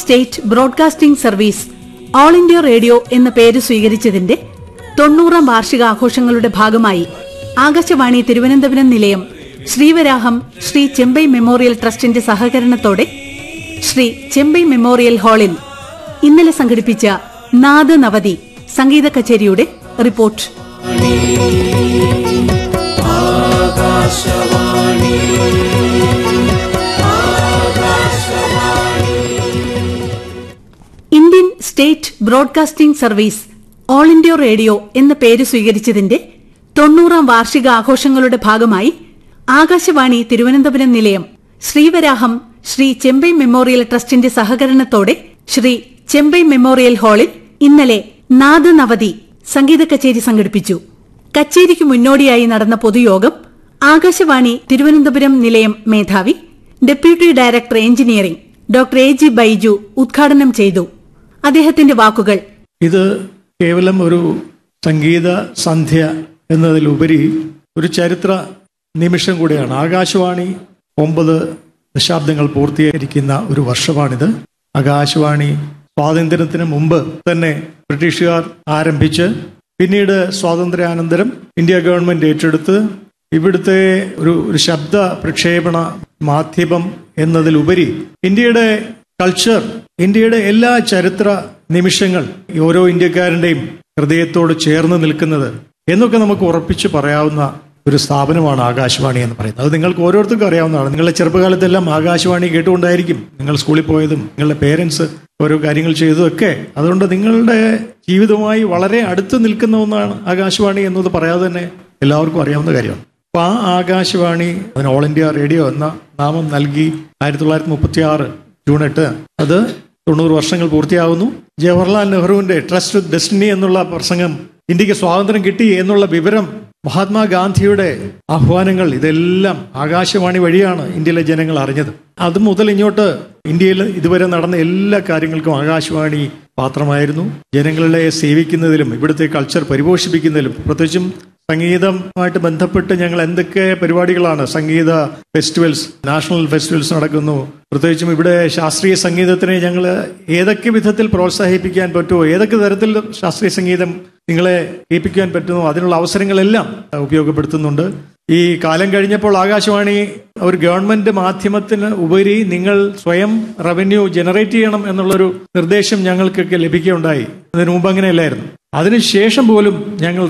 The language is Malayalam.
state Broadcasting Service All India Radio എന്ന പേര് സ്വീകരിച്ചതിന്റെ തൊണ്ണൂറാം വാർഷികാഘോഷങ്ങളുടെ ഭാഗമായി ആകാശവാണി തിരുവനന്തപുരം നിലയം ശ്രീവരാഹം ശ്രീ ചെമ്പൈ മെമ്മോറിയൽ ട്രസ്റ്റിന്റെ സഹകരണത്തോടെ ശ്രീ ചെമ്പൈ മെമ്മോറിയൽ ഹാളിൽ ഇന്നലെ സംഘടിപ്പിച്ച നാദ നവതി സംഗീത കച്ചേരിയുടെ report Indian State Broadcasting Service All India Radio എന്ന പേര് സ്വീകരിച്ചതിന്റെ തൊണ്ണൂറാം വാർഷിക ആഘോഷങ്ങളുടെ ഭാഗമായി ആകാശവാണി തിരുവനന്തപുരം നിലയം ശ്രീവരാഹം ശ്രീ ചെമ്പൈ മെമ്മോറിയൽ ട്രസ്റ്റിന്റെ സഹകരണത്തോടെ ശ്രീ ചെമ്പൈ മെമ്മോറിയൽ ഹാളിൽ ഇന്നലെ നാദ നവതി സംഗീത കച്ചേരി സംഘടിപ്പിച്ചു കച്ചേരിക്ക് മുന്നോടിയായി നടന്ന പൊതുയോഗം ആകാശവാണി തിരുവനന്തപുരം നിലയം മേധാവി deputy director engineering doctor A G Baiju ഉദ്ഘാടനം ചെയ്തു അദ്ദേഹത്തിന്റെ വാക്കുകൾ ഇത് കേവലം ഒരു സംഗീത സന്ധ്യ എന്നതിലുപരി ഒരു ചരിത്ര നിമിഷം കൂടിയാണ് ആകാശവാണി ഒമ്പത് ദശാബ്ദങ്ങൾ പൂർത്തീകരിക്കുന്ന ഒരു വർഷമാണിത് ആകാശവാണി സ്വാതന്ത്ര്യത്തിന് മുമ്പ് തന്നെ ബ്രിട്ടീഷുകാർ ആരംഭിച്ച് പിന്നീട് സ്വാതന്ത്ര്യാനന്തരം ഇന്ത്യ ഗവൺമെന്റ് ഏറ്റെടുത്ത് ഇവിടുത്തെ ഒരു ഒരു ശബ്ദ പ്രക്ഷേപണ മാധ്യമം എന്നതിലുപരി ഇന്ത്യയുടെ കൾച്ചർ ഇന്ത്യയുടെ എല്ലാ ചരിത്ര നിമിഷങ്ങൾ ഈ ഓരോ ഇന്ത്യക്കാരന്റെയും ഹൃദയത്തോട് ചേർന്ന് നിൽക്കുന്നത് എന്നൊക്കെ നമുക്ക് ഉറപ്പിച്ച് പറയാവുന്ന ഒരു സ്ഥാപനമാണ് ആകാശവാണി എന്ന് പറയുന്നത് അത് നിങ്ങൾക്ക് ഓരോരുത്തർക്കും അറിയാവുന്നതാണ് നിങ്ങളുടെ ചെറുപ്പകാലത്തെല്ലാം ആകാശവാണി കേട്ടുകൊണ്ടായിരിക്കും നിങ്ങൾ സ്കൂളിൽ പോയതും നിങ്ങളുടെ പേരൻസ് ഓരോ കാര്യങ്ങൾ ചെയ്തതൊക്കെ അതുകൊണ്ട് നിങ്ങളുടെ ജീവിതവുമായി വളരെ അടുത്ത് നിൽക്കുന്ന ഒന്നാണ് ആകാശവാണി എന്നത് പറയാതെ തന്നെ എല്ലാവർക്കും അറിയാവുന്ന കാര്യമാണ് അപ്പൊ ആ ആകാശവാണി അതിന് ഓൾ ഇന്ത്യ റേഡിയോ എന്ന നാമം നൽകി ആയിരത്തി തൊള്ളായിരത്തി മുപ്പത്തി ആറ് ജൂൺ എട്ട് അത് തൊണ്ണൂറ് വർഷങ്ങൾ പൂർത്തിയാവുന്നു ജവഹർലാൽ നെഹ്റുവിന്റെ ട്രസ്റ്റ് വിത്ത് ഡെസ്റ്റിനി എന്നുള്ള പ്രസംഗം ഇന്ത്യക്ക് സ്വാതന്ത്ര്യം കിട്ടി എന്നുള്ള വിവരം മഹാത്മാഗാന്ധിയുടെ ആഹ്വാനങ്ങൾ ഇതെല്ലാം ആകാശവാണി വഴിയാണ് ഇന്ത്യയിലെ ജനങ്ങൾ അറിഞ്ഞത് അത് മുതൽ ഇങ്ങോട്ട് ഇന്ത്യയിൽ ഇതുവരെ നടന്ന എല്ലാ കാര്യങ്ങൾക്കും ആകാശവാണി പാത്രമായിരുന്നു ജനങ്ങളെ സേവിക്കുന്നതിലും ഇവിടുത്തെ കൾച്ചർ പരിപോഷിപ്പിക്കുന്നതിലും പ്രത്യേകിച്ചും സംഗീതമായിട്ട് ബന്ധപ്പെട്ട് ഞങ്ങൾ എന്തൊക്കെ പരിപാടികളാണ് സംഗീത ഫെസ്റ്റിവൽസ് നാഷണൽ ഫെസ്റ്റിവൽസ് നടക്കുന്നു പ്രത്യേകിച്ചും ഇവിടെ ശാസ്ത്രീയ സംഗീതത്തിനെ ഞങ്ങൾ ഏതൊക്കെ വിധത്തിൽ പ്രോത്സാഹിപ്പിക്കാൻ പറ്റുമോ ഏതൊക്കെ തരത്തിൽ ശാസ്ത്രീയ സംഗീതം നിങ്ങളെ കേൾപ്പിക്കാൻ പറ്റുമോ അതിനുള്ള അവസരങ്ങളെല്ലാം ഉപയോഗപ്പെടുത്തുന്നുണ്ട് ഈ കാലം കഴിഞ്ഞപ്പോൾ ആകാശവാണി ഒരു ഗവൺമെന്റ് മാധ്യമത്തിന് ഉപരി നിങ്ങൾ സ്വയം റവന്യൂ ജനറേറ്റ് ചെയ്യണം എന്നുള്ളൊരു നിർദ്ദേശം ഞങ്ങൾക്കൊക്കെ ലഭിക്കുകയുണ്ടായി അതിനു മുമ്പ് അങ്ങനെയല്ലായിരുന്നു അതിനുശേഷം പോലും ഞങ്ങൾ